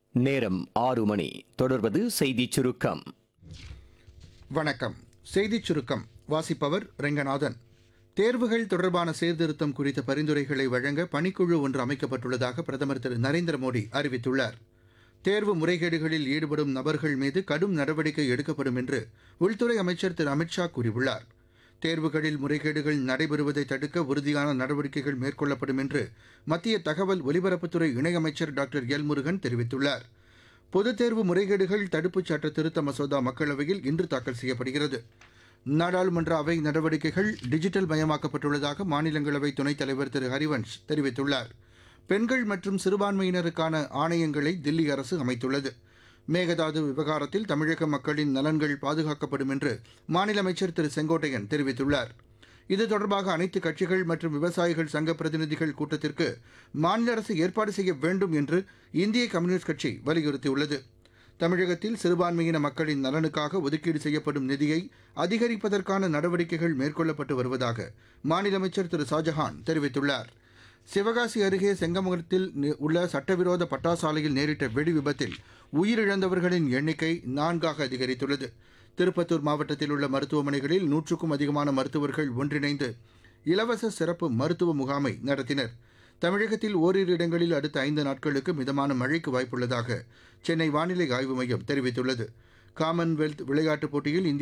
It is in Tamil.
நேரம் ஆறு மணி தொடர்வது செய்திச் சுருக்கம் வணக்கம் செய்திச் சுருக்கம் வாசிப்பவர் ரெங்கநாதன் தேர்வுகள் தொடர்பான சீர்திருத்தம் குறித்த பரிந்துரைகளை வழங்க பணிக்குழு ஒன்று அமைக்கப்பட்டுள்ளதாக பிரதமர் திரு நரேந்திர மோடி அறிவித்துள்ளார் தேர்வு முறைகேடுகளில் ஈடுபடும் நபர்கள் மீது கடும் நடவடிக்கை எடுக்கப்படும் என்று உள்துறை அமைச்சர் திரு அமித்ஷா கூறியுள்ளார் தேர்வுகளில் முறைகேடுகள் நடைபெறுவதை தடுக்க உறுதியான நடவடிக்கைகள் மேற்கொள்ளப்படும் என்று மத்திய தகவல் ஒலிபரப்புத்துறை இணையமைச்சர் டாக்டர் எல் முருகன் தெரிவித்துள்ளார் பொதுத் தேர்வு முறைகேடுகள் தடுப்புச் சட்ட திருத்த மசோதா மக்களவையில் இன்று தாக்கல் செய்யப்படுகிறது நாடாளுமன்ற அவை நடவடிக்கைகள் டிஜிட்டல் மயமாக்கப்பட்டுள்ளதாக மாநிலங்களவை துணைத் தலைவர் திரு ஹரிவன்ஷ் தெரிவித்துள்ளார் பெண்கள் மற்றும் சிறுபான்மையினருக்கான ஆணையங்களை தில்லி அரசு அமைத்துள்ளது மேகதாது விவகாரத்தில் தமிழக மக்களின் நலன்கள் பாதுகாக்கப்படும் என்று மாநில அமைச்சர் திரு செங்கோட்டையன் தெரிவித்துள்ளார் இது தொடர்பாக அனைத்து கட்சிகள் மற்றும் விவசாயிகள் சங்க பிரதிநிதிகள் கூட்டத்திற்கு மாநில அரசு ஏற்பாடு செய்ய வேண்டும் என்று இந்திய கம்யூனிஸ்ட் கட்சி வலியுறுத்தியுள்ளது தமிழகத்தில் சிறுபான்மையின மக்களின் நலனுக்காக ஒதுக்கீடு செய்யப்படும் நிதியை அதிகரிப்பதற்கான நடவடிக்கைகள் மேற்கொள்ளப்பட்டு வருவதாக மாநில அமைச்சர் திரு ஷாஜஹான் தெரிவித்துள்ளார் சிவகாசி அருகே செங்கமுகத்தில் நி- உள்ள சட்டவிரோத பட்டாசாலையில் நேரிட்ட வெடி விபத்தில் உயிரிழந்தவர்களின் எண்ணிக்கை நான்காக அதிகரித்துள்ளது திருப்பத்தூர் மாவட்டத்தில் உள்ள மருத்துவமனைகளில் நூற்றுக்கும் அதிகமான மருத்துவர்கள் ஒன்றிணைந்து இலவச சிறப்பு மருத்துவ முகாமை நடத்தினர் தமிழகத்தில் ஓரிரு இடங்களில் அடுத்த ஐந்து நாட்களுக்கு மிதமான மழைக்கு வாய்ப்புள்ளதாக சென்னை வானிலை ஆய்வு மையம் தெரிவித்துள்ளது காமன்வெல்த் விளையாட்டுப் போட்டியில் இந்திய